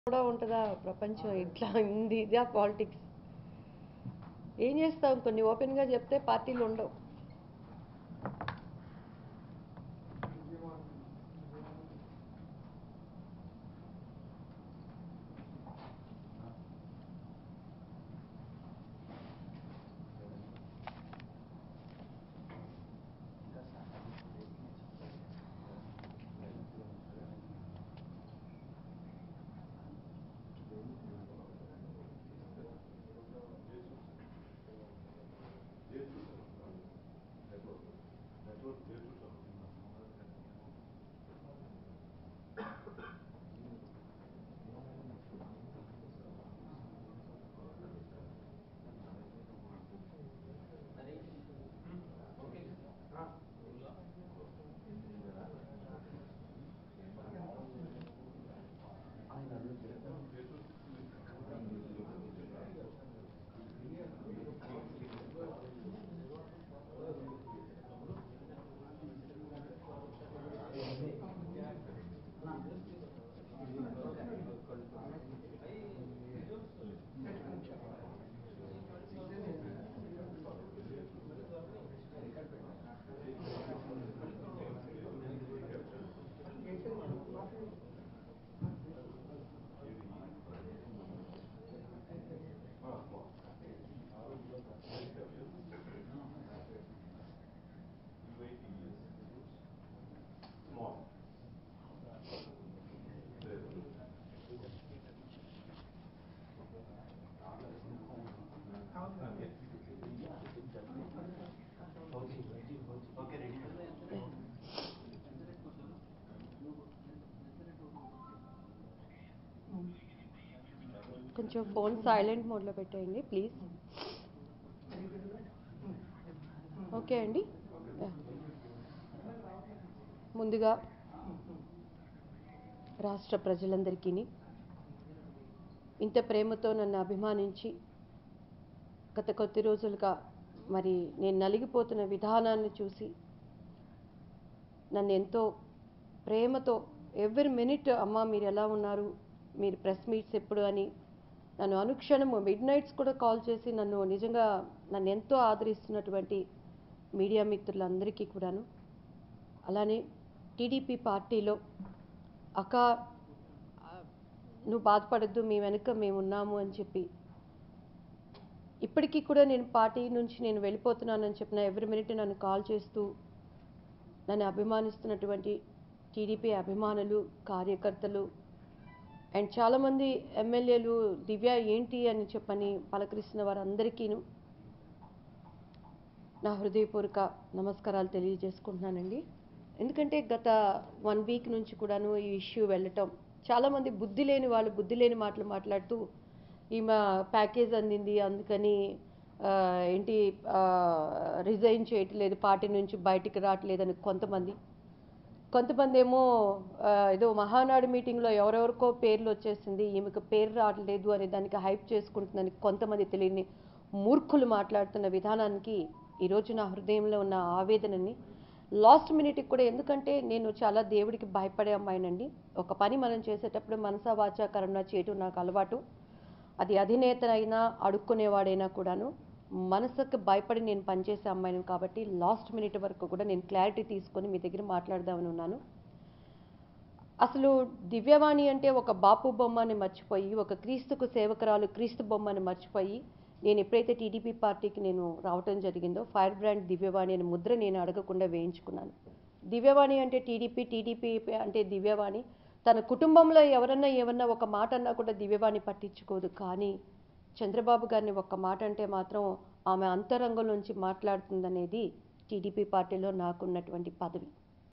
కూడా ఉంటుందా ప్రపంచం ఇట్లా ఉంది ఇదే పాలిటిక్స్ ఏం చేస్తాం కొన్ని ఓపెన్గా చెప్తే పార్టీలు ఉండవు కొంచెం ఫోన్ సైలెంట్ మోడ్లో పెట్టేయండి ప్లీజ్ ఓకే అండి యా. ముందుగా రాష్ట్ర ప్రజలందరికీ ఇంత ప్రేమతో నన్ను అభిమానించి గత కొద్ది రోజులుగా మరి నేను నలిగిపోతున్న విధానాన్ని చూసి నన్ను ఎంతో ప్రేమతో ఎవ్రీ మినిట్ అమ్మ మీరు ఎలా ఉన్నారు మీరు ప్రెస్ మీట్స్ ఎప్పుడు అని నన్ను అనుక్షణము మిడ్ నైట్స్ కూడా కాల్ చేసి నన్ను నిజంగా నన్ను ఎంతో ఆదరిస్తున్నటువంటి మీడియా మిత్రులందరికీ కూడాను అలానే టీడీపీ పార్టీలో అక్క ఆ, నువ్వు బాధపడద్దు మీ వెనుక మేము ఉన్నాము అని చెప్పి ఇప్పటికీ కూడా నేను పార్టీ నుంచి నేను వెళ్ళిపోతున్నానని చెప్పిన ఎవ్రీ మినిట్ నన్ను కాల్ చేస్తూ నన్ను అభిమానిస్తున్నటువంటి టీడీపీ అభిమానులు కార్యకర్తలు అండ్ చాలామంది ఎమ్మెల్యేలు దివ్య ఏంటి అని చెప్పని పలకరిస్తున్న వారందరికీను నా హృదయపూర్వక నమస్కారాలు తెలియజేసుకుంటున్నానండి ఎందుకంటే గత వన్ వీక్ నుంచి కూడాను ఈ ఇష్యూ వెళ్ళటం చాలామంది బుద్ధి లేని వాళ్ళు బుద్ధి లేని మాటలు మాట్లాడుతూ ఈమె ప్యాకేజ్ అందింది అందుకని ఆ, ఏంటి రిజైన్ చేయట్లేదు పార్టీ నుంచి బయటికి రావట్లేదని కొంతమంది కొంతమంది ఏమో ఆ, ఏదో మహానాడు మీటింగ్లో ఎవరెవరికో పేర్లు వచ్చేసింది ఈమెకు పేరు రావట్లేదు అనే దానికి హైప్ చేసుకుంటుందని కొంతమంది తెలియని మూర్ఖులు మాట్లాడుతున్న విధానానికి ఈరోజు నా హృదయంలో ఉన్న ఆవేదనని లాస్ట్ మినిట్కి కూడా ఎందుకంటే నేను చాలా దేవుడికి భయపడే అమ్మాయినండి ఒక పని మనం చేసేటప్పుడు మనసా వాచా కరుణ చేయటం నాకు అలవాటు అది అధినేత అయినా అడుక్కునేవాడైనా కూడాను మనసుకు భయపడి నేను పనిచేసే అమ్మాయిని కాబట్టి లాస్ట్ మినిట్ వరకు కూడా నేను క్లారిటీ తీసుకొని మీ దగ్గర మాట్లాడదామని ఉన్నాను అసలు దివ్యవాణి అంటే ఒక బాపు బొమ్మని మర్చిపోయి ఒక క్రీస్తుకు సేవకురాలు క్రీస్తు బొమ్మని మర్చిపోయి నేను ఎప్పుడైతే టీడీపీ పార్టీకి నేను రావటం జరిగిందో ఫైర్ బ్రాండ్ దివ్యవాణి అనే ముద్ర నేను అడగకుండా వేయించుకున్నాను దివ్యవాణి అంటే టీడీపీ టీడీపీ అంటే దివ్యవాణి తన కుటుంబంలో ఎవరన్నా ఏమన్నా ఒక మాట అన్నా కూడా దివ్యవాణి పట్టించుకోదు కానీ చంద్రబాబు గారిని ఒక్క మాట అంటే మాత్రం ఆమె అంతరంగం నుంచి మాట్లాడుతుందనేది టీడీపీ పార్టీలో నాకున్నటువంటి పదవి